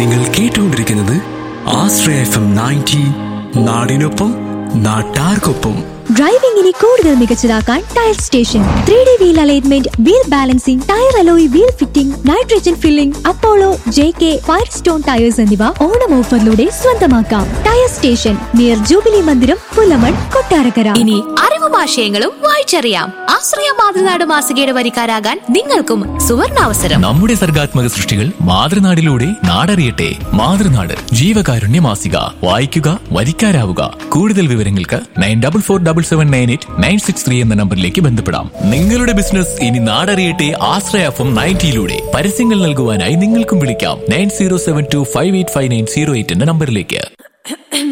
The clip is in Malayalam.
നിങ്ങൾ കേട്ടുകൊണ്ടിരിക്കുന്നത് ആശ്രയ എഫ് എം നയൻറ്റി നാടിനൊപ്പം നാട്ടാർക്കൊപ്പം ഡ്രൈവിംഗിനെ കൂടുതൽ മികച്ചതാക്കാൻ tyre station three D wheel alignment wheel balancing tyre alloy wheel fitting nitrogen filling Apollo J K Firestone tyres എന്നിവ ഓണം ഓഫറിലൂടെ സ്വന്തമാക്കാം ടയർ സ്റ്റേഷൻ നിയർ ജൂബിലി മന്ദിരം പുലമൺ കൊട്ടാരക്കര ഇനി അറിവും ആശയങ്ങളും വായിച്ചറിയാം ആശ്രയ മാതൃനാട് മാസികയുടെ വരിക്കാരാകാൻ നിങ്ങൾക്കും സുവർണാവസരം നമ്മുടെ സർഗാത്മക സൃഷ്ടികൾ മാതൃനാടിലൂടെ നാടറിയട്ടെ മാതൃനാട് ജീവകാരുണ്യ മാസിക വായിക്കുക വരിക്കാരാവുക കൂടുതൽ വിവരങ്ങൾക്ക് nine double four double seven nine eight nine six three എന്ന നമ്പറിലേക്ക് ബന്ധപ്പെടാം നിങ്ങളുടെ ബിസിനസ് ഇനി നാടറിയട്ടെ ആശ്രയഫം നയൻറ്റിയിലൂടെ പരസ്യങ്ങൾ നൽകുവാനായി നിങ്ങൾക്കും വിളിക്കാം nine zero seven two five eight five nine zero eight എന്ന നമ്പറിലേക്ക്